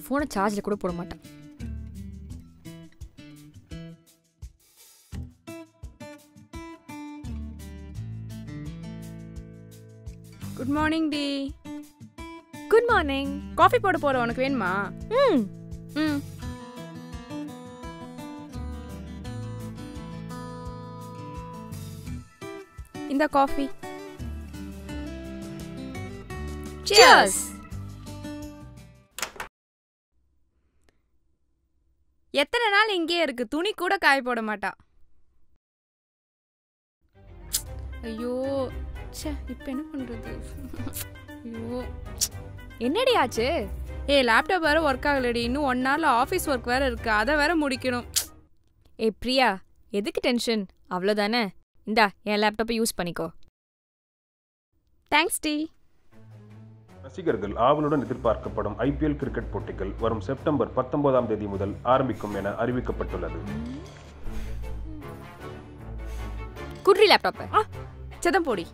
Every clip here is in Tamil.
ஃபோனை சார்ஜில் கூட போட மாட்டான் குட் மார்னிங் டி குட் மார்னிங் காஃபி போட போற உனக்கு வேணுமா ம் ம் இந்த காஃபி சியர்ஸ் எத்தனை நாள் இங்கேயே இருக்கு துணி கூட காய போட மாட்டா ஐயோ ச்சே இப்போ என்ன பண்றது ஐயோ என்னடி ஆச்சு ஏய் லேப்டாப் வேற ஒர்க் ஆகலடி இன்னும் ஒன் ஹவர்ல ஆஃபீஸ் ஒர்க் வேற இருக்கு அதை வேற முடிக்கணும் ஏ பிரியா எதுக்கு டென்ஷன் அவ்வளோதானே இந்தா என் லேப்டாப்பை யூஸ் பண்ணிக்கோ தேங்க்ஸ் டி ரசிகர்கள் ஆவலுடன் எதிர்பார்க்கப்படும் ஐபிஎல் கிரிக்கெட் போட்டிகள் வரும் செப்டம்பர் பத்தொன்பதாம் தேதி முதல் ஆரம்பிக்கும் என அறிவிக்கப்பட்டுள்ளது குட்ரி லேப்டாப்பை ஆ செதம் போடி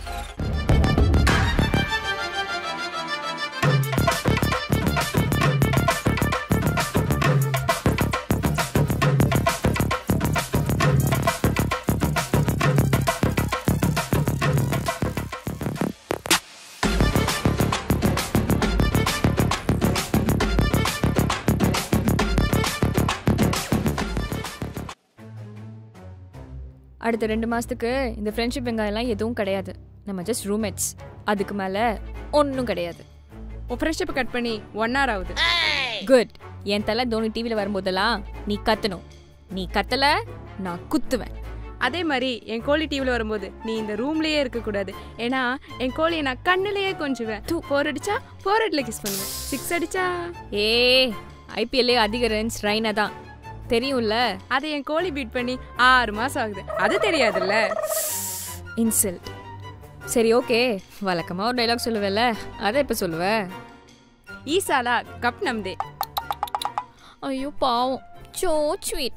அடுத்த ரெண்டு மாதத்துக்கு இந்த ஃப்ரெண்ட்ஷிப் வெங்காயம்லாம் எதுவும் கிடையாது நம்ம ஜஸ்ட் ரூம்மேட்ஸ் அதுக்கு மேலே ஒன்றும் கிடையாது உன் ஃப்ரெண்ட்ஷிப்பை கட் பண்ணி ஒன் ஹவர் ஆகுது குட் என் தலை தோனி டிவியில் வரும்போதெல்லாம் நீ கத்தணும் நீ கத்தல நான் குத்துவேன் அதே மாதிரி என் கோழி டிவியில் வரும்போது நீ இந்த ரூம்லயே இருக்க கூடாது ஏன்னா என் கோழியை நான் கண்ணுலயே கொஞ்சுவேன் டூ ஃபோர் அடிச்சா ஃபோர் ஹெட்ல கிஸ் பண்ணுவேன் சிக்ஸ் அடிச்சா ஏ ஐபிஎல்லே அதிக ரன்ஸ் ரைனா தான் தெரியும்ல அதை என் கோழி பீட் பண்ணி ஆறு மாசம் ஆகுது அது தெரியாதுல்ல இன்சல்ட் சரி ஓகே வழக்கமாக ஒரு டைலாக் சொல்லுவேல்ல அதை இப்போ சொல்லுவ ஈசாலா கப் நம்தே ஐயோ பாவம் சோ ஸ்வீட்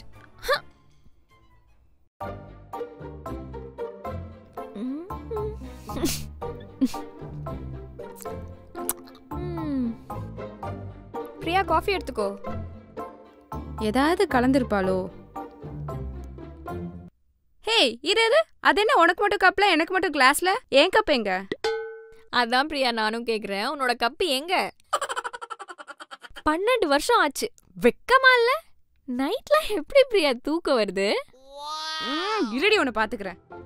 பிரியா காஃபி எடுத்துக்கோ ஏதாவது கலந்திருப்பாளோ ஹேய் இரு இரு அது என்ன உனக்கு மட்டும் கப்ல எனக்கு மட்டும் கிளாஸ்ல ஏன் கப் எங்க அதான் பிரியா நானும் கேக்குறேன் உன்னோட கப்பு எங்க பன்னெண்டு வருஷம் ஆச்சு வெக்கமா இல்ல நைட்ல எப்படி பிரியா தூக்கம் வருது ம், இருடி உன்னை பாத்துக்கிறேன்